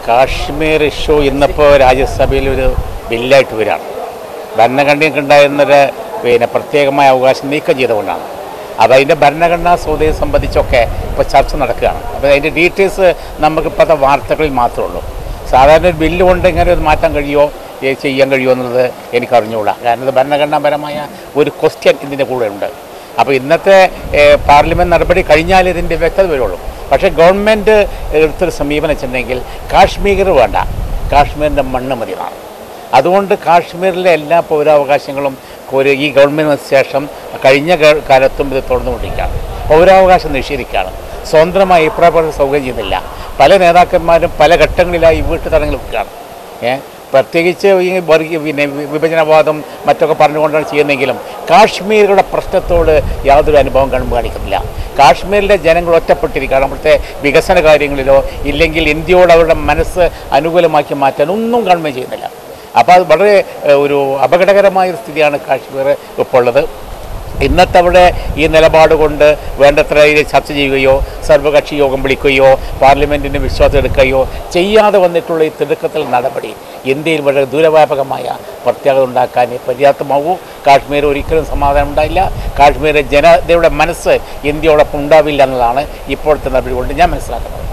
Kashmir issue ഇന്നിപ്പോൾ രാജ്യസഭയിൽ ഒരു ബില്ലായിട്ട് വരികയാണ് ഭരണഘടനയ്ക്ക് ഉണ്ടായിരുന്നൊരു പിന്നെ പ്രത്യേകമായ അവകാശം നീക്കം ചെയ്തുകൊണ്ടാണ് അപ്പോൾ അതിൻ്റെ ഭരണഘടനാ സ്വതയെ സംബന്ധിച്ചൊക്കെ ഇപ്പോൾ ചർച്ച നടക്കുകയാണ് അപ്പോൾ അതിൻ്റെ ഡീറ്റെയിൽസ് നമുക്ക് ഇപ്പോഴത്തെ വാർത്തകളിൽ മാത്രമേ ഉള്ളൂ സാധാരണ ഒരു ബില്ല് കൊണ്ട് ഇങ്ങനെ ഒരു മാറ്റാൻ കഴിയുമോ ഏ, ചെയ്യാൻ കഴിയുമോ എന്നുള്ളത് എനിക്ക് അറിഞ്ഞുകൂടാ കാരണം ഇത് ഭരണഘടനാപരമായ ഒരു ക്വസ്റ്റ്യൻ ഇതിൻ്റെ കൂടെ ഉണ്ട് അപ്പോൾ ഇന്നത്തെ ഏ, പാർലമെൻറ്റ് നടപടി കഴിഞ്ഞാൽ ഇതിൻ്റെ വ്യക്തത വരുള്ളൂ പക്ഷേ ഗവൺമെൻറ് എടുത്തൊരു സമീപനം വെച്ചിട്ടുണ്ടെങ്കിൽ കാശ്മീർ വേണ്ട കാശ്മീരിൻ്റെ മണ്ണ് മതി എന്നാണ് അതുകൊണ്ട് കാശ്മീരിലെ എല്ലാ പൗരാവകാശങ്ങളും ഒരു ഈ ഗവൺമെൻറ് വന്ന ശേഷം കഴിഞ്ഞ ഗ- കാലത്തും ഇത് തുറന്നുകൊണ്ടിരിക്കുകയാണ് പൗരാവകാശം നിഷേധിക്കുകയാണ് സ്വന്തമായി അഭിപ്രായപ്പെടുന്ന സൗകര്യം ചെയ്യുന്നില്ല പല നേതാക്കന്മാരും പല ഘട്ടങ്ങളിലായി വീട്ടു തടങ്ങൾ വെക്കുകയാണ് ഏ പ്രത്യേകിച്ച് ഈ വർഗീയ പിന്നെ വി- വിഭജനവാദം മറ്റൊക്കെ പറഞ്ഞുകൊണ്ടാണ് ചെയ്യുന്നതെങ്കിലും കാശ്മീരുടെ പ്രശ്നത്തോട് യാതൊരു അനുഭവം കണ്ടു കാണിക്കുന്നില്ല കാശ്മീരിലെ ജനങ്ങൾ ഒറ്റപ്പെട്ടിരിക്കുകയാണ് അവിടുത്തെ വികസന കാര്യങ്ങളിലോ ഇല്ലെങ്കിൽ ഇന്ത്യയോട് അവരുടെ മനസ്സ് അനുകൂലമാക്കി മാറ്റാൻ ഒന്നും ഗവൺമെൻറ് ചെയ്യുന്നില്ല അപ്പോൾ അത് വളരെ ഏഹ്, ഒരു അപകടകരമായ ഒരു സ്ഥിതിയാണ് കാശ്മീർ ഇപ്പോൾ ഉള്ളത് ഇന്നത്തെ അവിടെ ഈ നിലപാട് കൊണ്ട് വേണ്ടത്ര ഇത് ചർച്ച ചെയ്യുകയോ സർവകക്ഷി യോഗം വിളിക്കുകയോ പാർലമെൻറ്റിന് വിശ്വാസം എടുക്കുകയോ ചെയ്യാതെ വന്നിട്ടുള്ള ഈ തിടുക്കത്തിൽ നടപടി ഇന്ത്യയിൽ വളരെ ദൂരവ്യാപകമായ പ്രത്യാഘാതം ഉണ്ടാക്കാൻ പര്യാപ്തമാകൂ കാശ്മീർ ഒരിക്കലും സമാധാനം ഉണ്ടായില്ല കാശ്മീരിലെ ജനതയുടെ മനസ്സ് ഇന്ത്യയോടൊപ്പം ഉണ്ടാവില്ല എന്നതാണ് ഇപ്പോഴത്തെ നടപടി കൊണ്ട് ഞാൻ മനസ്സിലാക്കുന്നത്